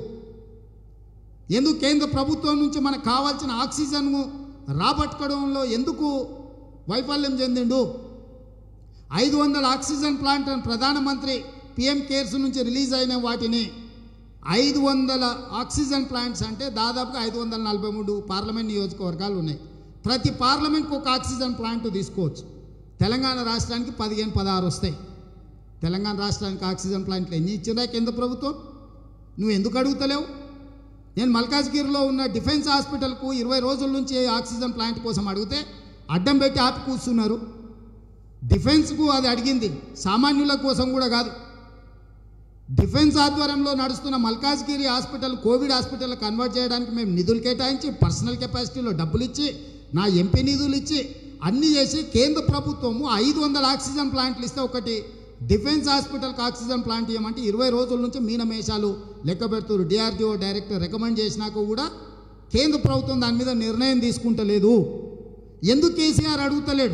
ఎందుకు కేంద్ర ప్రభుత్వం నుంచి మనకు కావాల్సిన ఆక్సిజన్ను రాబట్టుకోవడంలో ఎందుకు వైఫల్యం చెందిండు ఐదు వందల ఆక్సిజన్ ప్లాంట్ అని ప్రధానమంత్రి పిఎం కేర్స్ నుంచి రిలీజ్ అయిన వాటిని ఐదు వందల ఆక్సిజన్ ప్లాంట్స్ అంటే దాదాపుగా ఐదు వందల నలభై మూడు పార్లమెంట్ నియోజకవర్గాలు ఉన్నాయి ప్రతి పార్లమెంట్కి ఒక ఆక్సిజన్ ప్లాంట్ తీసుకోవచ్చు తెలంగాణ రాష్ట్రానికి పదిహేను పదహారు వస్తాయి తెలంగాణ రాష్ట్రానికి ఆక్సిజన్ ప్లాంట్లు ఎన్ని ఇచ్చిందా కేంద్ర ప్రభుత్వం నువ్వు ఎందుకు అడుగుతలేవు నేను మల్కాజ్గిరిలో ఉన్న డిఫెన్స్ హాస్పిటల్కు ఇరవై రోజుల నుంచి ఆక్సిజన్ ప్లాంట్ కోసం అడిగితే అడ్డం పెట్టి ఆపి కూర్చున్నారు డిఫెన్స్కు అది అడిగింది సామాన్యుల కోసం కూడా కాదు డిఫెన్స్ ఆధ్వర్యంలో నడుస్తున్న Malkajgiri hospital covid hospital convert చేయడానికి మేము నిధులు కేటాయించి పర్సనల్ కెపాసిటీలో డబ్బులు ఇచ్చి నా ఎంపీ నిధులు ఇచ్చి అన్నీ చేసి కేంద్ర ప్రభుత్వము ఐదు వందల ఆక్సిజన్ ప్లాంట్లు ఇస్తే ఒకటి డిఫెన్స్ హాస్పిటల్కి ఆక్సిజన్ ప్లాంట్ ఇవ్వమంటే ఇరవై రోజుల నుంచి మీనమేషాలు లెక్క పెడుతున్నారు డిఆర్డిఓ డైరెక్టర్ రికమెండ్ చేసినాక కూడా కేంద్ర ప్రభుత్వం దాని మీద నిర్ణయం తీసుకుంటలేదు ఎందుకు కేసీఆర్ అడుగుతలేడు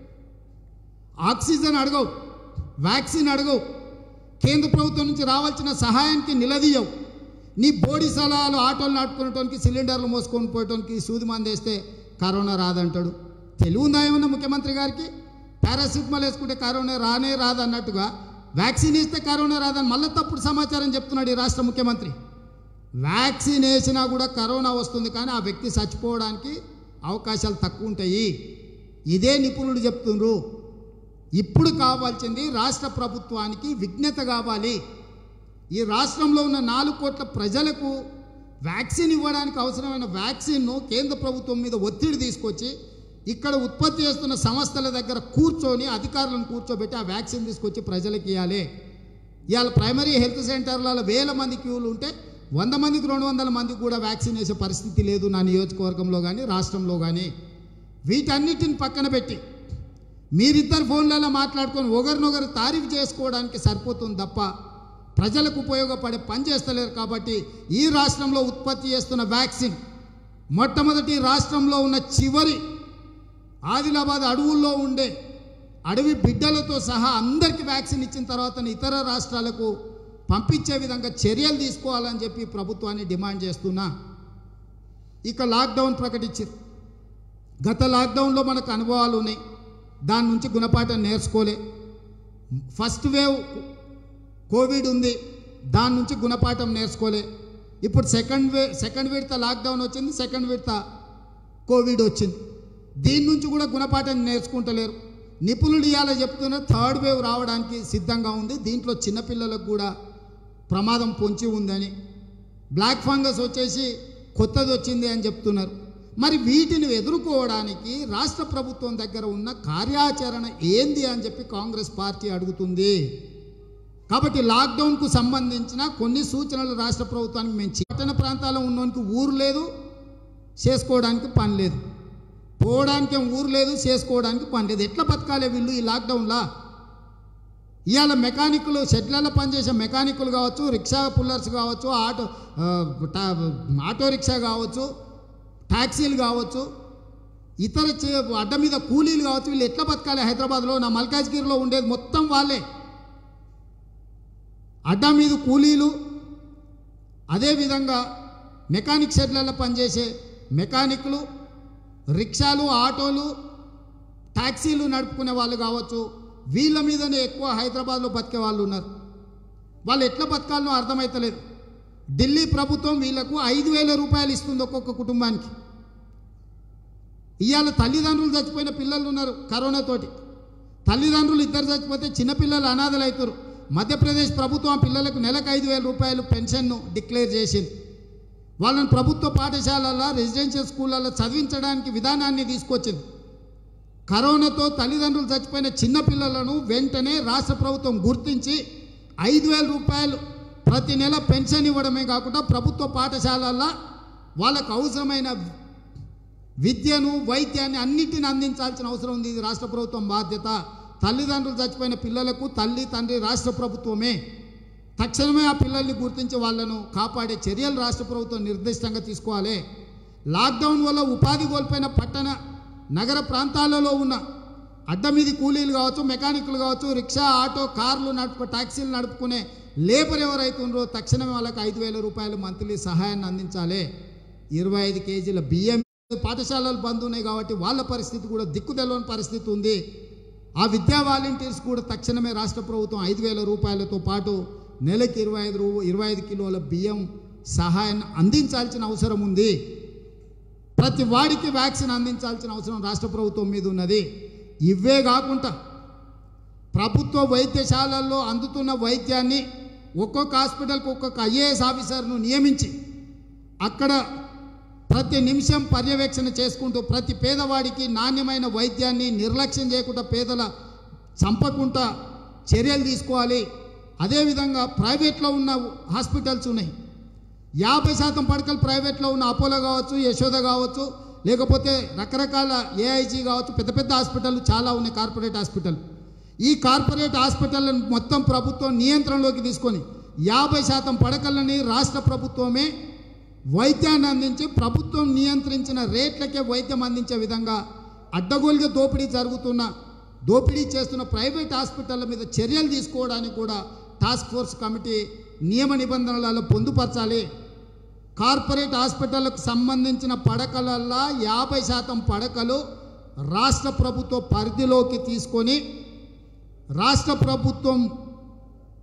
ఆక్సిజన్ అడగవు వ్యాక్సిన్ అడగవు కేంద్ర ప్రభుత్వం నుంచి రావాల్సిన సహాయానికి నిలదీయవు నీ బోడీ సలహాలు ఆటోలు నాటుకునేటోనికి సిలిండర్లు మోసుకొని పోయేటోనికి సూది మందేస్తే కరోనా రాదంటాడు తెలివి ఉందా ఏమన్నా ముఖ్యమంత్రి గారికి పారాసిటమాల్ వేసుకుంటే కరోనా రానే రాదన్నట్టుగా వ్యాక్సిన్ ఇస్తే కరోనా రాదని మళ్ళీ తప్పుడు సమాచారం చెప్తున్నాడు ఈ రాష్ట్ర ముఖ్యమంత్రి వ్యాక్సిన్ వేసినా కూడా కరోనా వస్తుంది కానీ ఆ వ్యక్తి చచ్చిపోవడానికి అవకాశాలు తక్కువ ఉంటాయి ఇదే నిపుణులు చెప్తుండ్రు ఇప్పుడు కావాల్సింది రాష్ట్ర ప్రభుత్వానికి విజ్ఞత కావాలి ఈ రాష్ట్రంలో ఉన్న నాలుగు కోట్ల ప్రజలకు వ్యాక్సిన్ ఇవ్వడానికి అవసరమైన వ్యాక్సిన్ను కేంద్ర ప్రభుత్వం మీద ఒత్తిడి తీసుకొచ్చి ఇక్కడ ఉత్పత్తి చేస్తున్న సంస్థల దగ్గర కూర్చొని అధికారులను కూర్చోబెట్టి ఆ వ్యాక్సిన్ తీసుకొచ్చి ప్రజలకు ఇవ్వాలి ఇవాళ ప్రైమరీ హెల్త్ సెంటర్లలో వేల మంది క్యూలు ఉంటే వంద మందికి రెండు వందల మందికి కూడా వ్యాక్సిన్ వేసే పరిస్థితి లేదు నా నియోజకవర్గంలో కానీ రాష్ట్రంలో కానీ వీటన్నిటిని పక్కన పెట్టి మీరిద్దరు ఫోన్లలో మాట్లాడుకొని ఒకరినొకరు తారీఫ్ చేసుకోవడానికి సరిపోతుంది తప్ప ప్రజలకు ఉపయోగపడే పని చేస్తలేరు కాబట్టి ఈ రాష్ట్రంలో ఉత్పత్తి చేస్తున్న వ్యాక్సిన్ మొట్టమొదటి రాష్ట్రంలో ఉన్న చివరి ఆదిలాబాద్ అడవుల్లో ఉండే అడవి బిడ్డలతో సహా అందరికీ వ్యాక్సిన్ ఇచ్చిన తర్వాత ఇతర రాష్ట్రాలకు పంపించే విధంగా చర్యలు తీసుకోవాలని చెప్పి ప్రభుత్వాన్ని డిమాండ్ చేస్తున్నా ఇక లాక్డౌన్ ప్రకటించారు గత లాక్డౌన్లో మనకు అనుభవాలు ఉన్నాయి దాని నుంచి గుణపాఠం నేర్చుకోలే ఫస్ట్ వేవ్ కోవిడ్ ఉంది దాని నుంచి గుణపాఠం నేర్చుకోలే ఇప్పుడు సెకండ్ వే సెకండ్ విడత లాక్డౌన్ వచ్చింది సెకండ్ విడత కోవిడ్ వచ్చింది దీని నుంచి కూడా గుణపాఠం నేర్చుకుంటలేరు నిపుణులు ఇవాళ చెప్తున్నారు థర్డ్ వేవ్ రావడానికి సిద్ధంగా ఉంది దీంట్లో చిన్నపిల్లలకు కూడా ప్రమాదం పొంచి ఉందని బ్లాక్ ఫంగస్ వచ్చేసి కొత్తది వచ్చింది అని చెప్తున్నారు మరి వీటిని ఎదుర్కోవడానికి రాష్ట్ర ప్రభుత్వం దగ్గర ఉన్న కార్యాచరణ ఏంది అని చెప్పి కాంగ్రెస్ పార్టీ అడుగుతుంది కాబట్టి లాక్డౌన్కు సంబంధించిన కొన్ని సూచనలు రాష్ట్ర ప్రభుత్వానికి మేము పట్టణ ప్రాంతాల్లో ఉన్నోనికి ఊరు లేదు చేసుకోవడానికి పని లేదు పోవడానికి ఏం ఊరు లేదు చేసుకోవడానికి పని లేదు ఎట్లా బతకాలి వీళ్ళు ఈ లాక్డౌన్లా ఇవాళ మెకానికులు షెడ్లలో పనిచేసే మెకానికులు కావచ్చు రిక్షా పుల్లర్స్ కావచ్చు ఆటో ఆ, టా- ఆటో రిక్షా కావచ్చు ట్యాక్సీలు కావచ్చు ఇతర చే- అడ్డ మీద కూలీలు కావచ్చు వీళ్ళు ఎట్లా బతకాలి హైదరాబాద్లో నా మల్కాజ్గిరిలో ఉండేది మొత్తం వాళ్ళే అడ్డ మీద కూలీలు అదేవిధంగా మెకానిక్ షెడ్లలో పనిచేసే మెకానిక్లు రిక్షాలు ఆటోలు ట్యాక్సీలు నడుపుకునే వాళ్ళు కావచ్చు వీళ్ళ మీదనే ఎక్కువ హైదరాబాద్లో బతికే వాళ్ళు ఉన్నారు వాళ్ళు ఎట్లా బతకాలనో అర్థమవుతలేదు ఢిల్లీ ప్రభుత్వం వీళ్ళకు ఐదు వేల రూపాయలు ఇస్తుంది ఒక్కొక్క కుటుంబానికి ఇవాళ తల్లిదండ్రులు చచ్చిపోయిన పిల్లలు ఉన్నారు కరోనాతోటి తల్లిదండ్రులు ఇద్దరు చచ్చిపోతే చిన్నపిల్లలు అనాథలు అవుతారు మధ్యప్రదేశ్ ప్రభుత్వం ఆ పిల్లలకు నెలకు ఐదు వేల రూపాయలు పెన్షన్ను డిక్లేర్ చేసింది వాళ్ళని ప్రభుత్వ పాఠశాలల్లో రెసిడెన్షియల్ స్కూళ్ళల్లో చదివించడానికి విధానాన్ని తీసుకొచ్చింది కరోనాతో తల్లిదండ్రులు చచ్చిపోయిన చిన్న పిల్లలను వెంటనే రాష్ట్ర ప్రభుత్వం గుర్తించి ఐదు వేల రూపాయలు ప్రతి నెల పెన్షన్ ఇవ్వడమే కాకుండా ప్రభుత్వ పాఠశాలల్లో వాళ్ళకు అవసరమైన విద్యను వైద్యాన్ని అన్నిటిని అందించాల్సిన అవసరం ఉంది ఇది రాష్ట్ర ప్రభుత్వం బాధ్యత తల్లిదండ్రులు చచ్చిపోయిన పిల్లలకు తల్లి తండ్రి రాష్ట్ర ప్రభుత్వమే తక్షణమే ఆ పిల్లల్ని గుర్తించి వాళ్ళను కాపాడే చర్యలు రాష్ట్ర ప్రభుత్వం నిర్దిష్టంగా తీసుకోవాలి లాక్డౌన్ వల్ల ఉపాధి కోల్పోయిన పట్టణ నగర ప్రాంతాలలో ఉన్న అడ్డమీది కూలీలు కావచ్చు మెకానిక్లు కావచ్చు రిక్షా ఆటో కార్లు నడుపు ట్యాక్సీలు నడుపుకునే లేబర్ ఎవరైతే ఉన్నారో తక్షణమే వాళ్ళకి ఐదు వేల రూపాయలు మంత్లీ సహాయాన్ని అందించాలి ఇరవై ఐదు కేజీల బియ్యం పాఠశాలలు బంద్ ఉన్నాయి కాబట్టి వాళ్ళ పరిస్థితి కూడా దిక్కు తెలవని పరిస్థితి ఉంది ఆ విద్యా వాలంటీర్స్ కూడా తక్షణమే రాష్ట్ర ప్రభుత్వం ఐదు వేల రూపాయలతో పాటు నెలకి ఇరవై ఐదు రూ ఇరవై ఐదు కిలోల బియ్యం సహాయాన్ని అందించాల్సిన అవసరం ఉంది ప్రతి వాడికి వ్యాక్సిన్ అందించాల్సిన అవసరం రాష్ట్ర ప్రభుత్వం మీద ఉన్నది ఇవే కాకుండా ప్రభుత్వ వైద్యశాలల్లో అందుతున్న వైద్యాన్ని ఒక్కొక్క హాస్పిటల్కి ఒక్కొక్క ఐఏఎస్ ఆఫీసర్ను నియమించి అక్కడ ప్రతి నిమిషం పర్యవేక్షణ చేసుకుంటూ ప్రతి పేదవాడికి నాణ్యమైన వైద్యాన్ని నిర్లక్ష్యం చేయకుండా పేదల చంపకుండా చర్యలు తీసుకోవాలి అదేవిధంగా ప్రైవేట్లో ఉన్న హాస్పిటల్స్ ఉన్నాయి యాభై శాతం పడకలు ప్రైవేట్లో ఉన్న అపోలో కావచ్చు యశోద కావచ్చు లేకపోతే రకరకాల ఏఐజీ కావచ్చు పెద్ద పెద్ద హాస్పిటల్ చాలా ఉన్నాయి కార్పొరేట్ హాస్పిటల్ ఈ కార్పొరేట్ హాస్పిటల్లను మొత్తం ప్రభుత్వం నియంత్రణలోకి తీసుకొని యాభై శాతం పడకలని రాష్ట్ర ప్రభుత్వమే వైద్యాన్ని అందించి ప్రభుత్వం నియంత్రించిన రేట్లకే వైద్యం అందించే విధంగా అడ్డగోలుగా దోపిడీ జరుగుతున్న దోపిడీ చేస్తున్న ప్రైవేట్ హాస్పిటళ్ళ మీద చర్యలు తీసుకోవడానికి కూడా టాస్క్ ఫోర్స్ కమిటీ నియమ నిబంధనలలో పొందుపరచాలి కార్పొరేట్ హాస్పిటళ్లకు సంబంధించిన పడకలల్లా యాభై శాతం పడకలు రాష్ట్ర ప్రభుత్వ పరిధిలోకి తీసుకొని రాష్ట్ర ప్రభుత్వం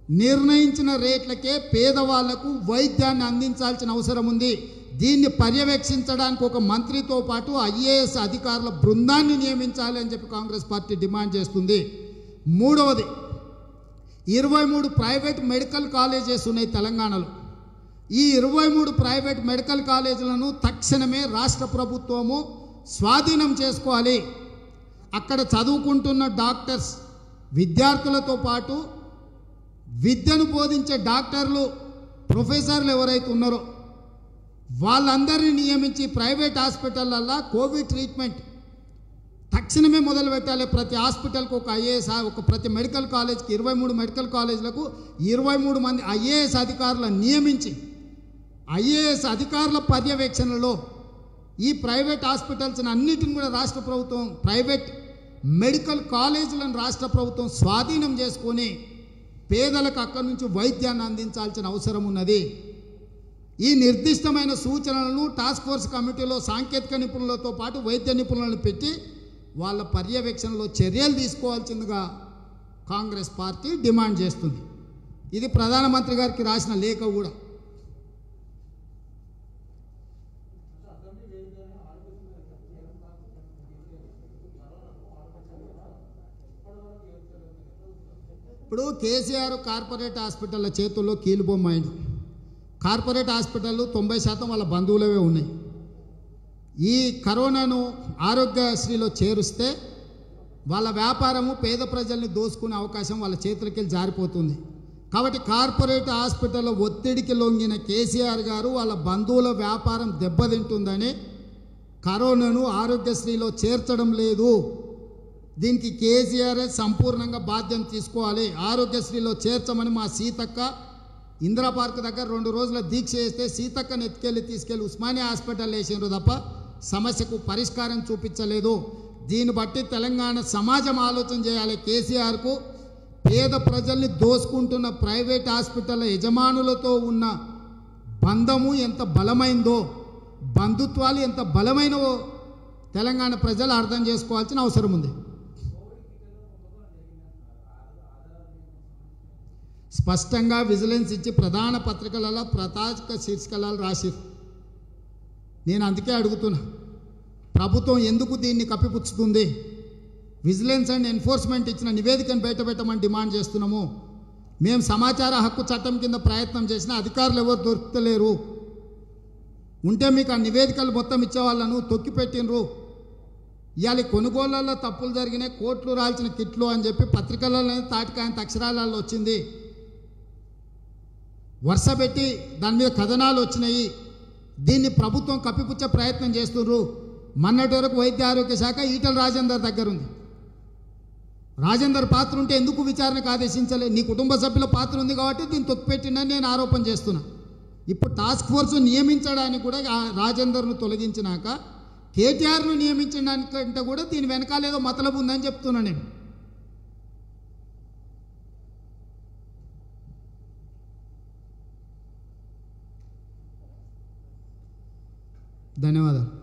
నిర్ణయించిన రేట్లకే పేదవాళ్లకు వైద్యాన్ని అందించాల్సిన అవసరం ఉంది దీన్ని పర్యవేక్షించడానికి ఒక మంత్రితో పాటు ఐఏఎస్ అధికారుల బృందాన్ని నియమించాలి అని చెప్పి కాంగ్రెస్ పార్టీ డిమాండ్ చేస్తుంది మూడవది ఇరవై మూడు ప్రైవేట్ మెడికల్ కాలేజెస్ ఉన్నాయి తెలంగాణలో ఈ ఇరవై మూడు ప్రైవేట్ మెడికల్ కాలేజీలను తక్షణమే రాష్ట్ర ప్రభుత్వము స్వాధీనం చేసుకోవాలి అక్కడ చదువుకుంటున్న డాక్టర్స్ విద్యార్థులతో పాటు విద్యను బోధించే డాక్టర్లు ప్రొఫెసర్లు ఎవరైతే ఉన్నారో వాళ్ళందరినీ నియమించి ప్రైవేట్ హాస్పిటళ్ళల్లో కోవిడ్ ట్రీట్మెంట్ తక్షణమే మొదలు పెట్టాలి ప్రతి హాస్పిటల్కి ఒక ఐఏఎస్ ఒక ప్రతి మెడికల్ కాలేజ్కి ఇరవై మూడు మెడికల్ కాలేజీలకు ఇరవై మూడు మంది ఐఏఎస్ అధికారులను నియమించి ఐఏఎస్ అధికారుల పర్యవేక్షణలో ఈ ప్రైవేట్ హాస్పిటల్స్ అన్నిటిని కూడా రాష్ట్ర ప్రభుత్వం ప్రైవేట్ మెడికల్ కాలేజీలను రాష్ట్ర ప్రభుత్వం స్వాధీనం చేసుకొని పేదలకు అక్కడి నుంచి వైద్యాన్ని అందించాల్సిన అవసరం ఉన్నది ఈ నిర్దిష్టమైన సూచనలను టాస్క్ ఫోర్స్ కమిటీలో సాంకేతిక నిపుణులతో పాటు వైద్య నిపుణులను పెట్టి వాళ్ళ పర్యవేక్షణలో చర్యలు తీసుకోవాల్సిందిగా కాంగ్రెస్ పార్టీ డిమాండ్ చేస్తుంది ఇది ప్రధానమంత్రి గారికి రాసిన లేఖ కూడా ఇప్పుడు కేసీఆర్ కార్పొరేట్ హాస్పిటళ్ళ చేతుల్లో కీలుబొమ్మాయిండు కార్పొరేట్ హాస్పిటళ్ళు తొంభై శాతం వాళ్ళ బంధువులవే ఉన్నాయి ఈ కరోనాను ఆరోగ్యశ్రీలో చేరుస్తే వాళ్ళ వ్యాపారము పేద ప్రజల్ని దోసుకునే అవకాశం వాళ్ళ చేతులకి జారిపోతుంది కాబట్టి కార్పొరేట్ హాస్పిటల్లో ఒత్తిడికి లొంగిన కేసీఆర్ గారు వాళ్ళ బంధువుల వ్యాపారం దెబ్బతింటుందని కరోనాను ఆరోగ్యశ్రీలో చేర్చడం లేదు దీనికి కేసీఆర్ సంపూర్ణంగా బాధ్యత తీసుకోవాలి ఆరోగ్యశ్రీలో చేర్చమని మా సీతక్క ఇందిరా పార్క్ దగ్గర రెండు రోజుల దీక్ష చేస్తే సీతక్కని ఎత్తుకెళ్ళి తీసుకెళ్ళి ఉస్మానియా హాస్పిటల్ వేసిండ్రు తప్ప సమస్యకు పరిష్కారం చూపించలేదు దీన్ని బట్టి తెలంగాణ సమాజం ఆలోచన చేయాలి కేసీఆర్కు పేద ప్రజల్ని దోసుకుంటున్న ప్రైవేట్ హాస్పిటల్ యజమానులతో ఉన్న బంధము ఎంత బలమైందో బంధుత్వాలు ఎంత బలమైనవో తెలంగాణ ప్రజలు అర్థం చేసుకోవాల్సిన అవసరం ఉంది స్పష్టంగా విజిలెన్స్ ఇచ్చి ప్రధాన పత్రికలలో ప్రతాక శీర్షికలలో రాసిరు నేను అందుకే అడుగుతున్నా ప్రభుత్వం ఎందుకు దీన్ని కప్పిపుచ్చుతుంది విజిలెన్స్ అండ్ ఎన్ఫోర్స్మెంట్ ఇచ్చిన నివేదికను బయటపెట్టమని డిమాండ్ చేస్తున్నాము మేము సమాచార హక్కు చట్టం కింద ప్రయత్నం చేసిన అధికారులు ఎవరు దొరుకుతలేరు ఉంటే మీకు ఆ నివేదికలు మొత్తం ఇచ్చేవాళ్ళను తొక్కిపెట్టినరు ఇవాళ కొనుగోళ్లలో తప్పులు జరిగినాయి కోట్లు రాల్చిన కిట్లు అని చెప్పి పత్రికలలో తాటికాయంత అక్షరాలలో వచ్చింది వరుస పెట్టి దాని మీద కథనాలు వచ్చినాయి దీన్ని ప్రభుత్వం కప్పిపుచ్చే ప్రయత్నం చేస్తున్నారు మొన్నటి వరకు వైద్య ఆరోగ్య శాఖ ఈటల రాజేందర్ దగ్గర ఉంది రాజేందర్ పాత్ర ఉంటే ఎందుకు విచారణకు ఆదేశించలే నీ కుటుంబ సభ్యుల పాత్ర ఉంది కాబట్టి దీన్ని తొక్కిపెట్టిందని నేను ఆరోపణ చేస్తున్నా ఇప్పుడు టాస్క్ ఫోర్స్ నియమించడానికి కూడా ఆ రాజేందర్ను తొలగించినాక కేటీఆర్ను నియమించడానికంటే కూడా దీని వెనకాల ఏదో మతలబు ఉందని చెప్తున్నా నేను ధన్యవాదాలు